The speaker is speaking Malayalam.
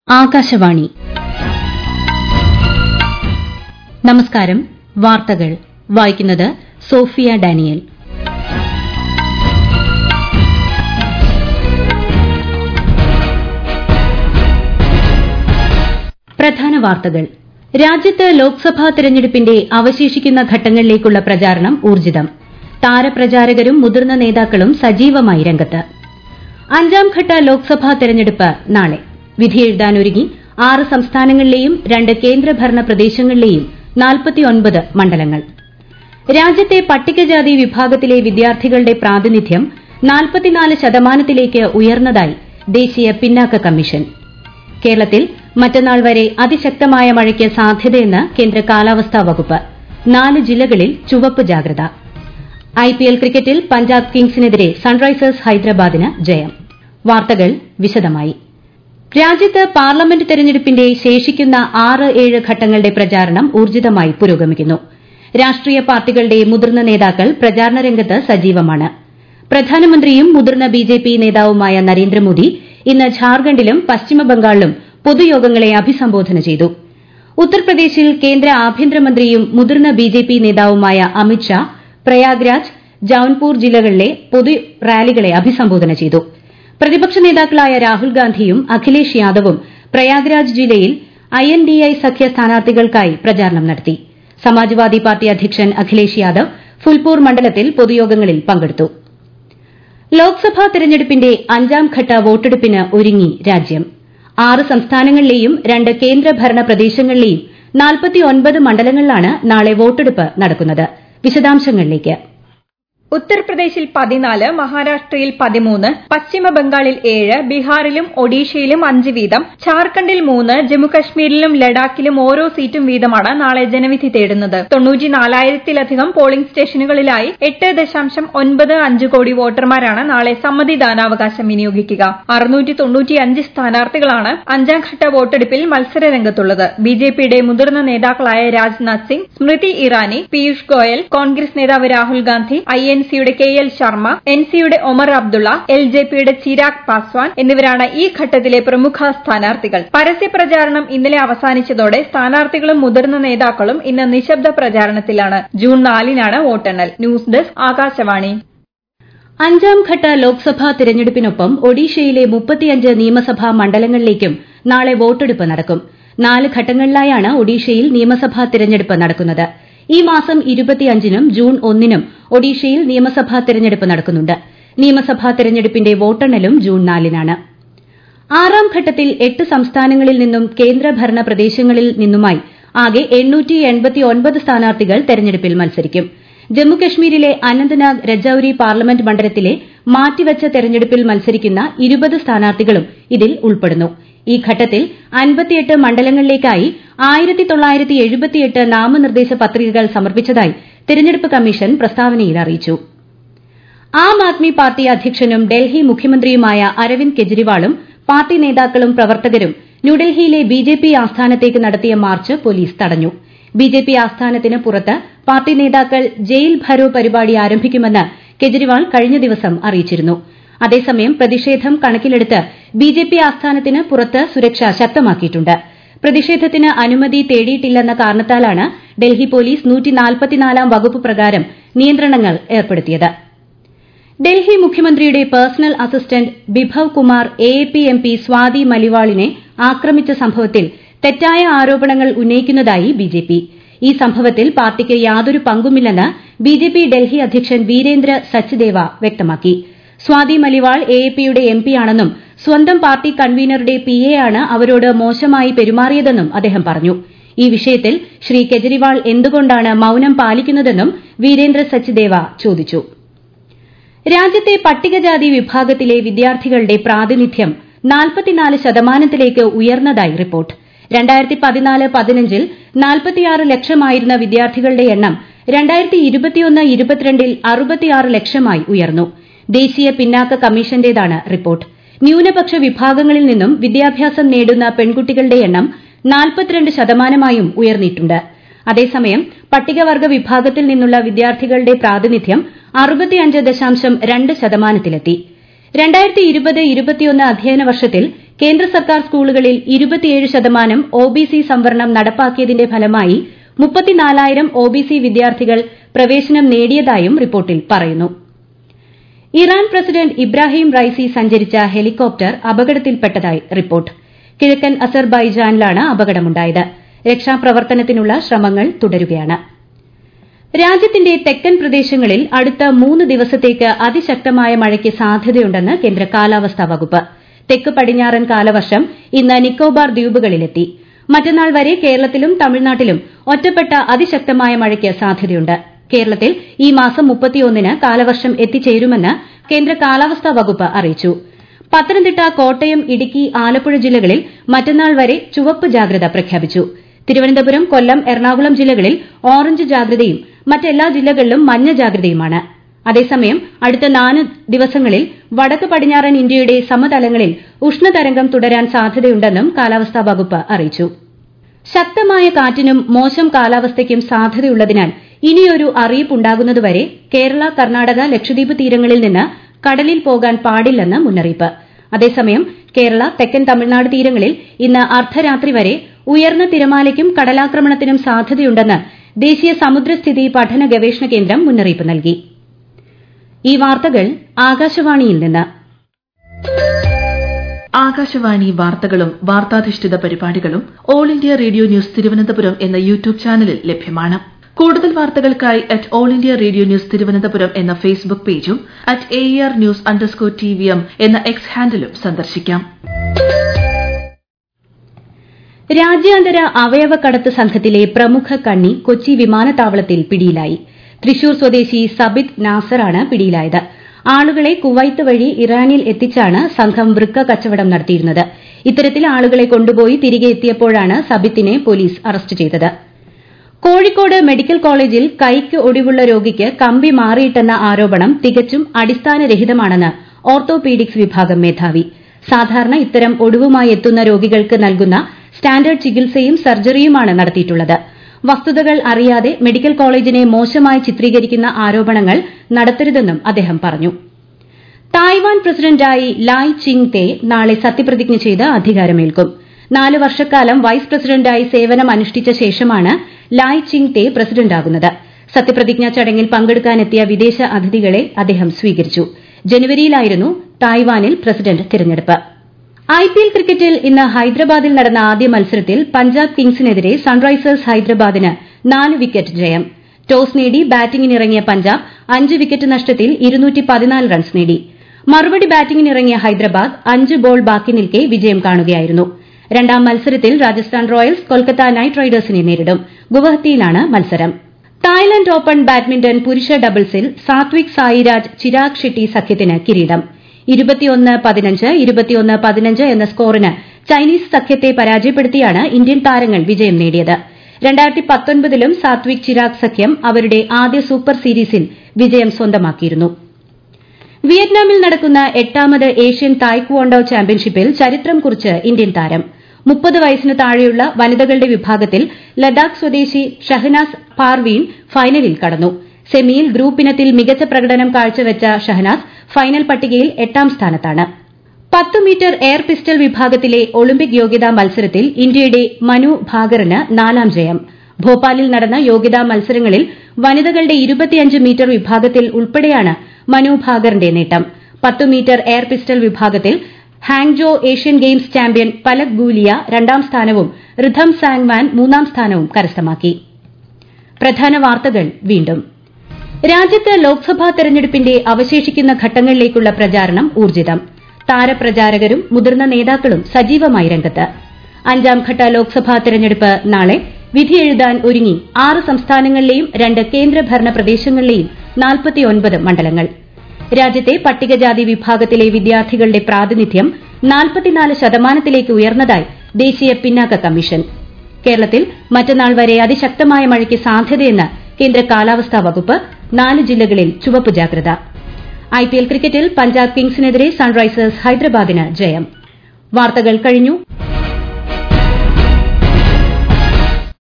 ആകാശവാണി നമസ്കാരം വാർത്തകൾ വായിക്കുന്നത് സോഫിയ ഡാനിയൽ പ്രധാന വാർത്തകൾ രാജ്യത്ത് ലോക്സഭാ തെരഞ്ഞെടുപ്പിന്റെ അവശേഷിക്കുന്ന ഘട്ടങ്ങളിലേക്കുള്ള പ്രചാരണം ഊർജ്ജിതം താരപ്രചാരകരും മുതിർന്ന നേതാക്കളും സജീവമായി രംഗത്ത് അഞ്ചാംഘട്ട ലോക്സഭാ തെരഞ്ഞെടുപ്പ് നാളെ വിധിയെഴുതാനൊരുങ്ങി ആറ് സംസ്ഥാനങ്ങളിലെയും രണ്ട് കേന്ദ്രഭരണ പ്രദേശങ്ങളിലെയും മണ്ഡലങ്ങൾ രാജ്യത്തെ പട്ടികജാതി വിഭാഗത്തിലെ വിദ്യാർത്ഥികളുടെ പ്രാതിനിധ്യം ശതമാനത്തിലേക്ക് ഉയർന്നതായി ദേശീയ പിന്നാക്ക കമ്മീഷൻ കേരളത്തിൽ മറ്റന്നാൾ വരെ അതിശക്തമായ മഴയ്ക്ക് സാധ്യതയെന്ന് കേന്ദ്ര കാലാവസ്ഥാ വകുപ്പ് നാല് ജില്ലകളിൽ ചുവപ്പ് ജാഗ്രത ഐപിഎൽ ക്രിക്കറ്റിൽ പഞ്ചാബ് കിങ്സിനെതിരെ സൺറൈസേഴ്സ് ഹൈദരാബാദിന് ജയം വാർത്തകൾ വിശദമായി രാജ്യത്ത് പാർലമെന്റ് തെരഞ്ഞെടുപ്പിന്റെ ശേഷിക്കുന്ന ആറ് ഏഴ് ഘട്ടങ്ങളുടെ പ്രചാരണം ഊർജ്ജിതമായി പുരോഗമിക്കുന്നു രാഷ്ട്രീയ പാർട്ടികളുടെ മുതിർന്ന നേതാക്കൾ പ്രചാരണ രംഗത്ത് സജീവമാണ് പ്രധാനമന്ത്രിയും മുതിർന്ന ബിജെപി നേതാവുമായ നരേന്ദ്രമോദി ഇന്ന് ഝാർഖണ്ഡിലും പശ്ചിമബംഗാളിലും പൊതുയോഗങ്ങളെ അഭിസംബോധന ചെയ്തു ഉത്തർപ്രദേശിൽ കേന്ദ്ര ആഭ്യന്തരമന്ത്രിയും മുതിർന്ന ബിജെപി നേതാവുമായ അമിത്ഷാ പ്രയാഗ്രാജ് ജൌൻപൂർ ജില്ലകളിലെ പൊതു റാലികളെ അഭിസംബോധന ചെയ്തു പ്രതിപക്ഷ നേതാക്കളായ രാഹുൽ ഗാന്ധിയും അഖിലേഷ് യാദവും പ്രയാഗ്രാജ് ജില്ലയിൽ ഐഎൻഡിഎ സഖ്യ സ്ഥാനാർത്ഥികൾക്കായി പ്രചാരണം നടത്തി സമാജ്വാദി പാർട്ടി അധ്യക്ഷൻ അഖിലേഷ് യാദവ് ഫുൽപൂർ മണ്ഡലത്തിൽ പൊതുയോഗങ്ങളിൽ പങ്കെടുത്തു ലോക്സഭാ തെരഞ്ഞെടുപ്പിന്റെ അഞ്ചാംഘട്ട വോട്ടെടുപ്പിന് ഒരുങ്ങി രാജ്യം ആറ് സംസ്ഥാനങ്ങളിലെയും രണ്ട് കേന്ദ്രഭരണ പ്രദേശങ്ങളിലെയും മണ്ഡലങ്ങളിലാണ് നാളെ വോട്ടെടുപ്പ് നടക്കുന്നത് വിശദാംശങ്ങളിലേക്ക് ഉത്തർപ്രദേശിൽ പതിനാല് മഹാരാഷ്ട്രയിൽ പതിമൂന്ന് പശ്ചിമബംഗാളിൽ ഏഴ് ബീഹാറിലും ഒഡീഷയിലും അഞ്ച് വീതം ഝാർഖണ്ഡിൽ മൂന്ന് ജമ്മുകശ്മീരിലും ലഡാക്കിലും ഓരോ സീറ്റും വീതമാണ് നാളെ ജനവിധി തേടുന്നത് തൊണ്ണൂറ്റിനാലായിരത്തിലധികം പോളിംഗ് സ്റ്റേഷനുകളിലായി എട്ട് ദശാംശം ഒൻപത് അഞ്ച് കോടി വോട്ടർമാരാണ് നാളെ സമ്മതിദാനാവകാശം വിനിയോഗിക്കുക അറുന്നൂറ്റി തൊണ്ണൂറ്റിയഞ്ച് സ്ഥാനാർത്ഥികളാണ് അഞ്ചാംഘട്ട വോട്ടെടുപ്പിൽ മത്സരരംഗത്തുള്ളത് ബിജെപിയുടെ മുതിർന്ന നേതാക്കളായ രാജ്നാഥ് സിംഗ് സ്മൃതി ഇറാനി പീയൂഷ് ഗോയൽ കോൺഗ്രസ് നേതാവ് രാഹുൽ ഗാന്ധി ഐ എൻ സിയുടെ കെ എൽ ശർമ്മ എൻ സിയുടെ ഒമർ അബ്ദുള്ള എൽ ജെ പിയുടെ ചിരാഗ് പാസ്വാൻ എന്നിവരാണ് ഈ ഘട്ടത്തിലെ പ്രമുഖ സ്ഥാനാർത്ഥികൾ പരസ്യപ്രചാരണം ഇന്നലെ അവസാനിച്ചതോടെ സ്ഥാനാർത്ഥികളും മുതിർന്ന നേതാക്കളും ഇന്ന് നിശബ്ദ പ്രചാരണത്തിലാണ് ജൂൺ നാലിനാണ് വോട്ടെണ്ണൽ ന്യൂസ് ഡെസ്ക് ആകാശവാണി അഞ്ചാം ഘട്ട ലോക്സഭാ തിരഞ്ഞെടുപ്പിനൊപ്പം ഒഡീഷയിലെ മുപ്പത്തിയഞ്ച് നിയമസഭാ മണ്ഡലങ്ങളിലേക്കും നാളെ വോട്ടെടുപ്പ് നടക്കും നാല് ഘട്ടങ്ങളിലായാണ് ഒഡീഷയിൽ നിയമസഭാ തിരഞ്ഞെടുപ്പ് നടക്കുന്നത് ഈ മാസം ഇരുപത്തിയഞ്ചിനും ജൂൺ ഒന്നിനും ഒഡീഷയിൽ നിയമസഭാ തെരഞ്ഞെടുപ്പ് നടക്കുന്നുണ്ട് നിയമസഭാ തെരഞ്ഞെടുപ്പിന്റെ വോട്ടെണ്ണലും ജൂൺ നാലിനാണ് ആറാം ഘട്ടത്തിൽ എട്ട് സംസ്ഥാനങ്ങളിൽ നിന്നും കേന്ദ്രഭരണ പ്രദേശങ്ങളിൽ നിന്നുമായി ആകെ സ്ഥാനാർത്ഥികൾ തെരഞ്ഞെടുപ്പിൽ മത്സരിക്കും ജമ്മുകശ്മീരിലെ അനന്ത്നാഗ് രജൌരി പാർലമെന്റ് മണ്ഡലത്തിലെ മാറ്റിവച്ച തെരഞ്ഞെടുപ്പിൽ മത്സരിക്കുന്ന ഇരുപത് സ്ഥാനാർത്ഥികളും ഇതിൽ ഉൾപ്പെടുന്നു ഈ ഘട്ടത്തിൽ അൻപത്തിയെട്ട് മണ്ഡലങ്ങളിലേക്കായി ആയിരത്തി തൊള്ളായിരത്തി എഴുപത്തിയെട്ട് നാമനിർദ്ദേശ പത്രികകൾ സമർപ്പിച്ചതായി തെരഞ്ഞെടുപ്പ് കമ്മീഷൻ പ്രസ്താവനയിൽ അറിയിച്ചു ആം ആദ്മി പാർട്ടി അധ്യക്ഷനും ഡൽഹി മുഖ്യമന്ത്രിയുമായ അരവിന്ദ് കെജ്രിവാളും പാർട്ടി നേതാക്കളും പ്രവർത്തകരും ന്യൂഡൽഹിയിലെ ബിജെപി ആസ്ഥാനത്തേക്ക് നടത്തിയ മാർച്ച് പോലീസ് തടഞ്ഞു ബിജെപി ആസ്ഥാനത്തിന് പുറത്ത് പാർട്ടി നേതാക്കൾ ജയിൽ ഭരോ പരിപാടി ആരംഭിക്കുമെന്ന് കെജ്രിവാൾ കഴിഞ്ഞ ദിവസം അറിയിച്ചിരുന്നു അതേസമയം പ്രതിഷേധം കണക്കിലെടുത്ത് ബിജെപി ആസ്ഥാനത്തിന് പുറത്ത് സുരക്ഷ ശക്തമാക്കിയിട്ടുണ്ട് പ്രതിഷേധത്തിന് അനുമതി തേടിയിട്ടില്ലെന്ന കാരണത്താലാണ് ഡൽഹി പോലീസ് വകുപ്പ് പ്രകാരം നിയന്ത്രണങ്ങൾ ഏർപ്പെടുത്തിയത് ഡൽഹി മുഖ്യമന്ത്രിയുടെ personal assistant Bibhav Kumar A A P M P Swati മലിവാളിനെ ആക്രമിച്ച സംഭവത്തിൽ തെറ്റായ ആരോപണങ്ങൾ ഉന്നയിക്കുന്നതായി ബിജെപി ഈ സംഭവത്തിൽ പാർട്ടിക്ക് യാതൊരു പങ്കുമില്ലെന്ന് ബിജെപി ഡൽഹി അധ്യക്ഷൻ വീരേന്ദ്ര സച്ദേവ വ്യക്തമാക്കി സ്വാതി മലിവാൾ എ എ പിയുടെ എം പിയാണെന്നും സ്വന്തം പാർട്ടി കൺവീനറുടെ പി എ ആണ് അവരോട് മോശമായി പെരുമാറിയതെന്നും അദ്ദേഹം പറഞ്ഞു ഈ വിഷയത്തിൽ ശ്രീ കെജ്രിവാൾ എന്തുകൊണ്ടാണ് മൌനം പാലിക്കുന്നതെന്നും വീരേന്ദ്ര സച്ദേവ ചോദിച്ചു രാജ്യത്തെ പട്ടികജാതി വിഭാഗത്തിലെ വിദ്യാർത്ഥികളുടെ പ്രാതിനിധ്യം നാൽപ്പത്തിനാല് ശതമാനത്തിലേക്ക് ഉയർന്നതായി റിപ്പോർട്ട് രണ്ടായിരത്തി പതിനാല് പതിനഞ്ചിൽ നാൽപ്പത്തിയാറ് ലക്ഷമായിരുന്ന വിദ്യാർത്ഥികളുടെ എണ്ണം രണ്ടായിരത്തി ഇരുപത്തിയൊന്ന് ഇരുപത്തിരണ്ടിൽ അറുപത്തിയാറ് ലക്ഷമായി ഉയർന്നു ദേശീയ പിന്നാക്ക കമ്മീഷന്റേതാണ് റിപ്പോർട്ട് ന്യൂനപക്ഷ വിഭാഗങ്ങളിൽ നിന്നും വിദ്യാഭ്യാസം നേടുന്ന പെൺകുട്ടികളുടെ എണ്ണം നാൽപ്പത്തിരണ്ട് ശതമാനമായും ഉയർന്നിട്ടുണ്ട് അതേസമയം പട്ടികവർഗ വിഭാഗത്തിൽ നിന്നുള്ള വിദ്യാർത്ഥികളുടെ പ്രാതിനിധ്യം അറുപത്തിയഞ്ച് ദശാംശം രണ്ട് ശതമാനത്തിലെത്തി രണ്ടായിരത്തി ഇരുപത് ഇരുപത്തിയൊന്ന് അധ്യയന വർഷത്തിൽ കേന്ദ്ര സർക്കാർ സ്കൂളുകളിൽ ഇരുപത്തിയേഴ് ശതമാനം ഒബിസി സംവരണം നടപ്പാക്കിയതിന്റെ ഫലമായി മുപ്പത്തിനാലായിരം ഒബിസി വിദ്യാർത്ഥികൾ പ്രവേശനം നേടിയതായും റിപ്പോർട്ടിൽ പറയുന്നു ഇറാൻ പ്രസിഡന്റ് ഇബ്രാഹിം റൈസി സഞ്ചരിച്ച ഹെലികോപ്റ്റർ അപകടത്തിൽപ്പെട്ടതായി റിപ്പോർട്ട് കിഴക്കൻ അസർബൈജാനിലാണ് അപകടമുണ്ടായത് രക്ഷാപ്രവർത്തനത്തിനുള്ള ശ്രമങ്ങൾ തുടരുകയാണ് രാജ്യത്തിന്റെ തെക്കൻ പ്രദേശങ്ങളിൽ അടുത്ത മൂന്ന് ദിവസത്തേക്ക് അതിശക്തമായ മഴയ്ക്ക് സാധ്യതയുണ്ടെന്ന് കേന്ദ്ര കാലാവസ്ഥാ വകുപ്പ് തെക്ക് പടിഞ്ഞാറൻ കാലവർഷം ഇന്ന് നിക്കോബാർ ദ്വീപുകളിലെത്തി മറ്റന്നാൾ വരെ കേരളത്തിലും തമിഴ്നാട്ടിലും ഒറ്റപ്പെട്ട അതിശക്തമായ മഴയ്ക്ക് സാധ്യതയുണ്ട് കേരളത്തിൽ ഈ മാസം മുപ്പത്തിയൊന്നിന് കാലവർഷം എത്തിച്ചേരുമെന്ന് കേന്ദ്ര കാലാവസ്ഥാ വകുപ്പ് അറിയിച്ചു പത്തനംതിട്ട കോട്ടയം ഇടുക്കി ആലപ്പുഴ ജില്ലകളിൽ മറ്റന്നാൾ വരെ ചുവപ്പ് ജാഗ്രത പ്രഖ്യാപിച്ചു തിരുവനന്തപുരം കൊല്ലം എറണാകുളം ജില്ലകളിൽ ഓറഞ്ച് ജാഗ്രതയും മറ്റെല്ലാ ജില്ലകളിലും മഞ്ഞ ജാഗ്രതയുമാണ് അതേസമയം അടുത്ത നാല് ദിവസങ്ങളിൽ വടക്ക് പടിഞ്ഞാറൻ ഇന്ത്യയുടെ സമതലങ്ങളിൽ ഉഷ്ണതരംഗം തുടരാൻ സാധ്യതയുണ്ടെന്നും കാലാവസ്ഥാ വകുപ്പ് അറിയിച്ചു ശക്തമായ കാറ്റിനും മോശം കാലാവസ്ഥയ്ക്കും സാധ്യതയുള്ളതിനാൽ ഇനിയൊരു അറിയിപ്പുണ്ടാകുന്നതുവരെ കേരള കർണാടക ലക്ഷദ്വീപ് തീരങ്ങളിൽ നിന്ന് കടലിൽ പോകാൻ പാടില്ലെന്ന് മുന്നറിയിപ്പ് അതേസമയം കേരള തെക്കൻ തമിഴ്നാട് തീരങ്ങളിൽ ഇന്ന് അർദ്ധരാത്രി വരെ ഉയർന്ന തിരമാലയ്ക്കും കടലാക്രമണത്തിനും സാധ്യതയുണ്ടെന്ന് ദേശീയ സമുദ്രസ്ഥിതി പഠന ഗവേഷണ കേന്ദ്രം മുന്നറിയിപ്പ് നൽകി ഈ വാർത്തകൾ ആകാശവാണിയിൽ നിന്ന് ആകാശവാണി വാർത്തകളും വാർത്താധിഷ്ഠിത പരിപാടികളും all India radio news Thiruvananthapuram എന്ന യൂട്യൂബ് ചാനലിൽ ലഭ്യമാണ് കൂടുതൽ വാർത്തകൾക്കായി at all India radio news Thiruvananthapuram എന്ന ഫേസ്ബുക്ക് പേജും at A R news underscore T V M എന്ന എക്സ് ഹാൻഡിലും സന്ദർശിക്കാം രാജ്യാന്തര അവയവക്കടത്ത് സംഘത്തിലെ പ്രമുഖ കണ്ണി കൊച്ചി വിമാനത്താവളത്തിൽ പിടിയിലായി തൃശൂർ സ്വദേശി സബിത് നാസറാണ് പിടിയിലായത് ആളുകളെ കുവൈത്ത് വഴി ഇറാനിൽ എത്തിച്ചാണ് സംഘം വൃക്ക കച്ചവടം നടത്തിയിരുന്നത് ഇത്തരത്തിൽ ആളുകളെ കൊണ്ടുപോയി തിരികെ എത്തിയപ്പോഴാണ് സബിത്തിനെ പോലീസ് അറസ്റ്റ് ചെയ്തത് കോഴിക്കോട് മെഡിക്കൽ കോളേജിൽ കൈക്ക് ഒടിവുള്ള രോഗിക്ക് കമ്പി മാറിയിട്ടെന്ന ആരോപണം തികച്ചും അടിസ്ഥാനരഹിതമാണെന്ന് ഓർത്തോപീഡിക്സ് വിഭാഗം മേധാവി സാധാരണ ഇത്തരം ഒടിവുമായി എത്തുന്ന രോഗികൾക്ക് നൽകുന്ന സ്റ്റാൻഡേർഡ് ചികിത്സയും സർജറിയുമാണ് നടത്തിയിട്ടുള്ളത് വസ്തുതകൾ അറിയാതെ മെഡിക്കൽ കോളേജിനെ മോശമായി ചിത്രീകരിക്കുന്ന ആരോപണങ്ങൾ നടത്തരുതെന്നും അദ്ദേഹം പറഞ്ഞു തായ്വാൻ പ്രസിഡന്റായി ലായ് ചിങ് തേ നാളെ സത്യപ്രതിജ്ഞ ചെയ്ത് അധികാരമേൽക്കും നാല് വർഷക്കാലം വൈസ് പ്രസിഡന്റായി സേവനം അനുഷ്ഠിച്ച ശേഷമാണ് ലായ് ചിങ് തേ പ്രസിഡന്റാകുന്നത് സത്യപ്രതിജ്ഞാ ചടങ്ങിൽ പങ്കെടുക്കാനെത്തിയ വിദേശ അതിഥികളെ അദ്ദേഹം സ്വീകരിച്ചു ജനുവരിയിലായിരുന്നു തായ്വാനിൽ പ്രസിഡന്റ് തിരഞ്ഞെടുപ്പ് ഐപിഎൽ ക്രിക്കറ്റിൽ ഇന്ന് ഹൈദരാബാദിൽ നടന്ന ആദ്യ മത്സരത്തിൽ പഞ്ചാബ് കിങ്സിനെതിരെ സൺറൈസേഴ്സ് ഹൈദരാബാദിന് നാല് വിക്കറ്റ് ജയം ടോസ് നേടി ബാറ്റിംഗിനിറങ്ങിയ പഞ്ചാബ് അഞ്ച് വിക്കറ്റ് നഷ്ടത്തിൽ റൺസ് നേടി മറുപടി ബാറ്റിംഗിനിറങ്ങിയ ഹൈദരാബാദ് അഞ്ച് ബോൾ ബാക്കി നിൽക്കെ വിജയം കാണുകയായിരുന്നു രണ്ടാം മത്സരത്തിൽ രാജസ്ഥാൻ റോയൽസ് കൊൽക്കത്ത നൈറ്റ് റൈഡേഴ്സിനെ നേരിടും ഗുവാഹത്തിയിലാണ് മത്സരം തായ്ലൻഡ് ഓപ്പൺ ബാഡ്മിന്റൺ പുരുഷ ഡബിൾസിൽ സാത്വിക് സായിരാജ് ചിരാഗ് ഷെട്ടി സഖ്യത്തിന് കിരീടം ഇരുപത്തിയൊന്ന് പതിനഞ്ച് ഇരുപത്തിയൊന്ന് പതിനഞ്ച് എന്ന സ്കോറിന് ചൈനീസ് സഖ്യത്തെ പരാജയപ്പെടുത്തിയാണ് ഇന്ത്യൻ താരങ്ങൾ വിജയം നേടിയത് രണ്ടായിരത്തി പത്തൊൻപതിലും സാത്വിക് ചിരാഗ് സഖ്യം അവരുടെ ആദ്യ സൂപ്പർ സീരീസിൽ വിജയം സ്വന്തമാക്കിയിരുന്നു വിയറ്റ്നാമിൽ നടക്കുന്ന എട്ടാമത് ഏഷ്യൻ തായ്ക്വോണ്ടോ ചാമ്പ്യൻഷിപ്പിൽ ചരിത്രം കുറിച്ച് ഇന്ത്യൻ താരം മുപ്പത് വയസ്സിന് താഴെയുള്ള വനിതകളുടെ വിഭാഗത്തിൽ ലഡാക്ക് സ്വദേശി ഷഹനാസ് പാർവീൻ ഫൈനലിൽ കടന്നു സെമിയിൽ ഗ്രൂപ്പ് ഇനത്തിൽ മികച്ച പ്രകടനം കാഴ്ചവെച്ച ഷഹനാസ് ഫൈനൽ പട്ടികയിൽ എട്ടാം സ്ഥാനത്താണ് പത്ത് മീറ്റർ എയർ പിസ്റ്റൾ വിഭാഗത്തിലെ ഒളിമ്പിക് യോഗ്യതാ മത്സരത്തിൽ ഇന്ത്യയുടെ മനു ഭാകറിന് നാലാം ജയം ഭോപ്പാലിൽ നടന്ന യോഗ്യതാ മത്സരങ്ങളിൽ വനിതകളുടെ ഇരുപത്തിയഞ്ച് മീറ്റർ വിഭാഗത്തിൽ ഉൾപ്പെടെയാണ് മനു ഭാകറിന്റെ നേട്ടം പത്ത് മീറ്റർ എയർ പിസ്റ്റൾ വിഭാഗത്തിൽ Hangzhou Asian games champion Palak Gulia രണ്ടാം സ്ഥാനവും റിഥം സാങ്മാൻ മൂന്നാം സ്ഥാനവും കരസ്ഥമാക്കി പ്രധാന വാർത്തകൾ വീണ്ടും രാജ്യത്ത് ലോക്സഭാ തെരഞ്ഞെടുപ്പിന്റെ അവശേഷിക്കുന്ന ഘട്ടങ്ങളിലേക്കുള്ള പ്രചാരണം ഊർജിതം താരപ്രചാരകരും മുതിർന്ന നേതാക്കളും സജീവമായി രംഗത്ത് അഞ്ചാംഘട്ട ലോക്സഭാ തെരഞ്ഞെടുപ്പ് നാളെ വിധിയെഴുതാൻ ഒരുങ്ങി ആറ് സംസ്ഥാനങ്ങളിലെയും രണ്ട് കേന്ദ്രഭരണ പ്രദേശങ്ങളിലെയും നാൽപ്പത്തിയൊൻപത് മണ്ഡലങ്ങൾ രാജ്യത്തെ പട്ടികജാതി വിഭാഗത്തിലെ വിദ്യാർത്ഥികളുടെ പ്രാതിനിധ്യം നാൽപ്പത്തിനാല് ശതമാനത്തിലേക്ക് ഉയർന്നതായി ദേശീയ പിന്നാക്ക കമ്മീഷൻ കേരളത്തിൽ മറ്റന്നാൾ വരെ അതിശക്തമായ മഴയ്ക്ക് സാധ്യതയെന്ന് കേന്ദ്ര കാലാവസ്ഥാ വകുപ്പ് നാല് ജില്ലകളിൽ ചുവപ്പ് ജാഗ്രത ഐപിഎൽ ക്രിക്കറ്റിൽ പഞ്ചാബ് കിങ്സിനെതിരെ സൺറൈസേഴ്സ് ഹൈദരാബാദിന് ജയം വാർത്തകൾ കഴിഞ്ഞു